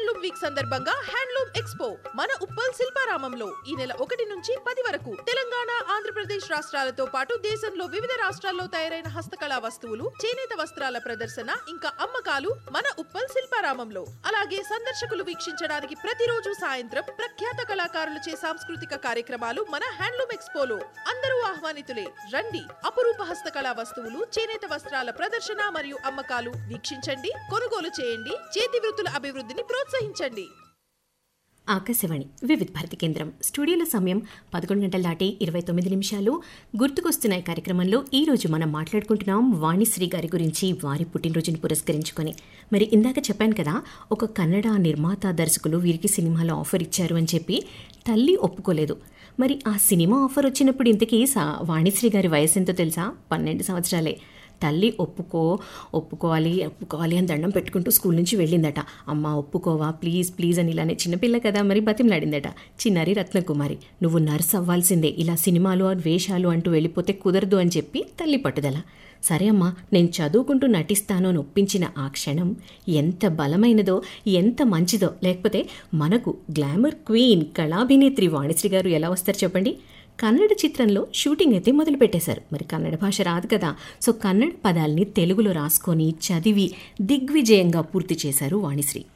handloom week సందర్భంగా handloom expo మన ఉప్పల్ శిల్పారామంలో ఈ నెల ఒకటి నుంచి పది వరకు తెలంగాణ ఆంధ్రప్రదేశ్ రాష్ట్రాలతో పాటు దేశంలో వివిధ రాష్ట్రాల్లో తయారైన హస్తకళా వస్తువులు చేనేత వస్త్రాల ప్రదర్శన ఇంకా అమ్మకాలు మన ఉప్పల్ శిల్పారామంలో అలాగే సందర్శకులు వీక్షించడానికి ప్రతిరోజు సాయంత్రం ప్రఖ్యాత కళాకారులచే సాంస్కృతిక కార్యక్రమాలు మన హ్యాండ్లూమ్ ఎక్స్పోలో అందరూ ఆహ్వానితులే రండి అపురూప హస్తకళా వస్తువులు చేనేత వస్త్రాల ప్రదర్శన మరియు అమ్మకాలు వీక్షించండి కొనుగోలు చేయండి చేతి వృత్తుల అభివృద్ధిని ప్రోత్సహించండి ఆకాశవాణి వివిధ భారతి కేంద్రం స్టూడియోలో సమయం పదకొండు గంటల దాటి ఇరవై తొమ్మిది నిమిషాలు గుర్తుకొస్తున్నాయి కార్యక్రమంలో ఈ రోజు మనం మాట్లాడుకుంటున్నాం వాణిశ్రీ గారి గురించి వారి పుట్టినరోజును పురస్కరించుకొని మరి ఇందాక చెప్పాను కదా ఒక కన్నడ నిర్మాత దర్శకులు వీరికి సినిమాలో ఆఫర్ ఇచ్చారు అని చెప్పి తల్లి ఒప్పుకోలేదు మరి ఆ సినిమా ఆఫర్ వచ్చినప్పుడు ఇంతకీ సా వాణిశ్రీ గారి వయసు ఎంతో తెలుసా పన్నెండు సంవత్సరాలే తల్లి ఒప్పుకో ఒప్పుకోవాలి ఒప్పుకోవాలి అని దండం పెట్టుకుంటూ స్కూల్ నుంచి వెళ్ళిందట అమ్మ ఒప్పుకోవా ప్లీజ్ ప్లీజ్ అని ఇలానే చిన్నపిల్ల కదా మరి బతిమలాడిందట చిన్నారి రత్నకుమారి నువ్వు నర్స్ అవ్వాల్సిందే ఇలా సినిమాలు వేషాలు అంటూ వెళ్ళిపోతే కుదరదు అని చెప్పి తల్లి పట్టుదల సరే అమ్మా నేను చదువుకుంటూ నటిస్తాను అని ఒప్పించిన ఆ క్షణం ఎంత బలమైనదో ఎంత మంచిదో లేకపోతే మనకు గ్లామర్ క్వీన్ కళాభినేత్రి వాణిశ్రీ గారు ఎలా వస్తారు చెప్పండి కన్నడ చిత్రంలో షూటింగ్ అయితే మొదలు పెట్టేశారు మరి కన్నడ భాష రాదు కదా సో కన్నడ పదాల్ని తెలుగులో రాసుకొని చదివి దిగ్విజయంగా పూర్తి చేశారు వాణిశ్రీ